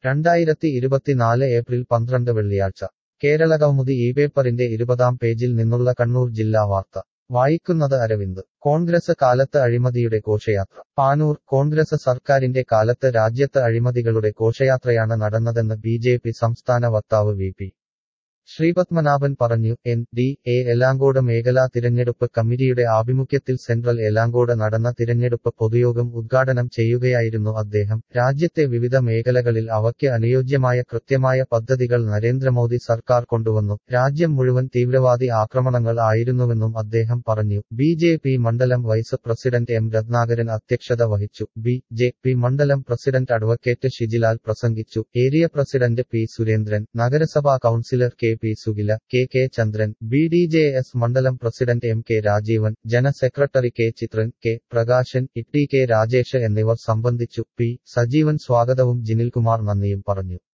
രണ്ടായിരത്തി ഇരുപത്തിനാല് ഏപ്രിൽ പന്ത്രണ്ട് വെള്ളിയാഴ്ച കേരളകൗമുദി ഈ പേപ്പറിന്റെ ഇരുപതാം പേജിൽ നിന്നുള്ള കണ്ണൂർ ജില്ലാ വാർത്ത വായിക്കുന്നത് അരവിന്ദ് കോൺഗ്രസ് കാലത്ത് അഴിമതിയുടെ ഘോഷയാത്ര പാനൂർ കോൺഗ്രസ് സർക്കാരിന്റെ കാലത്ത് രാജ്യത്ത് അഴിമതികളുടെ ഘോഷയാത്രയാണ് നടന്നതെന്ന് ബി ജെ പി സംസ്ഥാന വക്താവ് വി പി ശ്രീപത്മനാഭൻ പറഞ്ഞു എൻ ഡി എ എലാങ്കോട് മേഖലാ തിരഞ്ഞെടുപ്പ് കമ്മിറ്റിയുടെ ആഭിമുഖ്യത്തിൽ സെൻട്രൽ എലാങ്കോട് നടന്ന തിരഞ്ഞെടുപ്പ് പൊതുയോഗം ഉദ്ഘാടനം ചെയ്യുകയായിരുന്നു അദ്ദേഹം രാജ്യത്തെ വിവിധ മേഖലകളിൽ അവയ്ക്ക് അനുയോജ്യമായ കൃത്യമായ പദ്ധതികൾ നരേന്ദ്രമോദി സർക്കാർ കൊണ്ടുവന്നു രാജ്യം മുഴുവൻ തീവ്രവാദി ആക്രമണങ്ങൾ ആയിരുന്നുവെന്നും അദ്ദേഹം പറഞ്ഞു ബി ജെ പി മണ്ഡലം വൈസ് പ്രസിഡന്റ് എം രത്നാകരൻ അധ്യക്ഷത വഹിച്ചു ബി ജെ പി മണ്ഡലം പ്രസിഡന്റ് അഡ്വക്കേറ്റ് ഷിജിലാൽ പ്രസംഗിച്ചു ഏരിയ പ്രസിഡന്റ് പി സുരേന്ദ്രൻ നഗരസഭാ councillor K P Sugila K K Chandran B D J S മണ്ഡലം പ്രസിഡന്റ് എം കെ രാജീവൻ ജന secretary K Chithran K Prakashan E T K Rajesh എന്നിവർ സംബന്ധിച്ചു പി സജീവൻ സ്വാഗതവും ജിനിൽകുമാർ നന്ദിയും പറഞ്ഞു